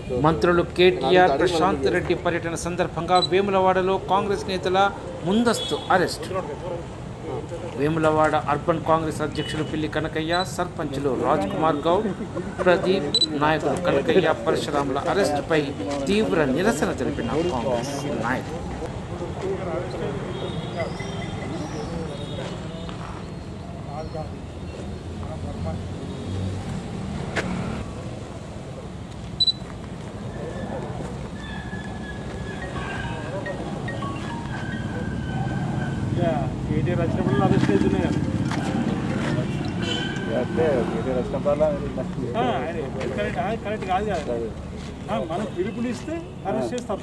మంత్రులు కేటీఆర్ ప్రశాంత్ రెడ్డి పర్యటన సందర్భంగా వేములవాడలో కాంగ్రెస్ నేతల ముందస్తు అరెస్ట్ వేములవాడ అర్బన్ కాంగ్రెస్ అధ్యక్షులు పిల్లి కనకయ్య సర్పంచులు రాజ్ కుమార్ గౌడ్ ప్రదీప్ నాయకులు కనకయ్య పరశురాముల అరెస్టుపై తీవ్ర నిరసన తెలిపిన కాంగ్రెస్ నాయకులు కేటీఆర్ వచ్చినప్పుడు అరెస్ట్ అవుతున్నాయి కదా అంటే మీరు వచ్చినప్పుడల్లా ఆ, ఆయన కరెక్ట్ ఆ, కరెక్ట్ కాదు కదా ఆ, మనం పిలుపునిస్తే అరెస్ట్ చేస్తాం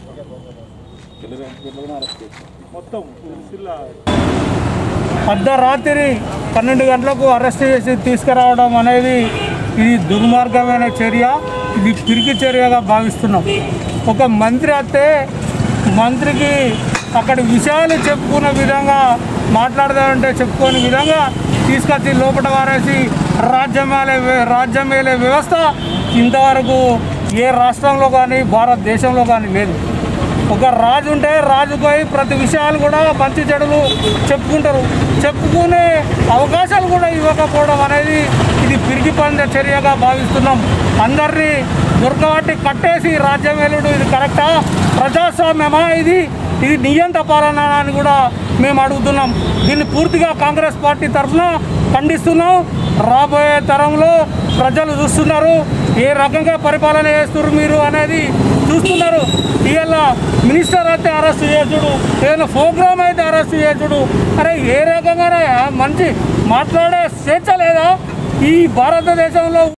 మొత్తం సిరిసిల్ల అర్ధరాత్రి పన్నెండు గంటలకు అరెస్ట్ చేసి తీసుకురావడం అనేది ఇది దుర్మార్గమైన చర్య ఇది పిరికి చర్యగా భావిస్తున్నాం ఒక మంత్రి వస్తే మంత్రికి అక్కడి విషయాలు చెప్పుకున్న విధంగా మాట్లాడదామంటే చెప్పుకోని విధంగా తీసుకొచ్చి లోపల వారేసి రాజ్యమేలే రాజ్యమేలే వ్యవస్థ ఇంతవరకు ఏ రాష్ట్రంలో కానీ భారతదేశంలో కానీ లేదు ఒక రాజు ఉంటే రాజుపై ప్రతి విషయాలు కూడా మంచి చెడులు చెప్పుకుంటారు చెప్పుకునే అవకాశాలు కూడా ఇవ్వకపోవడం అనేది ఇది పిరికి పంద చర్యగా భావిస్తున్నాం అందరినీ దొరకబట్టి కట్టేసి రాజ్యమేలుడు ఇది కరెక్టా ప్రజాస్వామ్యమా ఇది ఇది నియంత పాలన అని కూడా మేము అడుగుతున్నాం దీన్ని పూర్తిగా కాంగ్రెస్ పార్టీ తరఫున ఖండిస్తున్నాం రాబోయే తరంలో ప్రజలు చూస్తున్నారు ఏ రకంగా పరిపాలన చేస్తున్నారు మీరు అనేది చూస్తున్నారు ఇవాళ మినిస్టర్ అయితే అరెస్ట్ చేసుడు ఏదైనా ప్రోగ్రామ్ అయితే అరెస్ట్ చేసుడు అరే ఏ రకంగా మంచి మాట్లాడే స్వేచ్ఛ లేదా ఈ భారతదేశంలో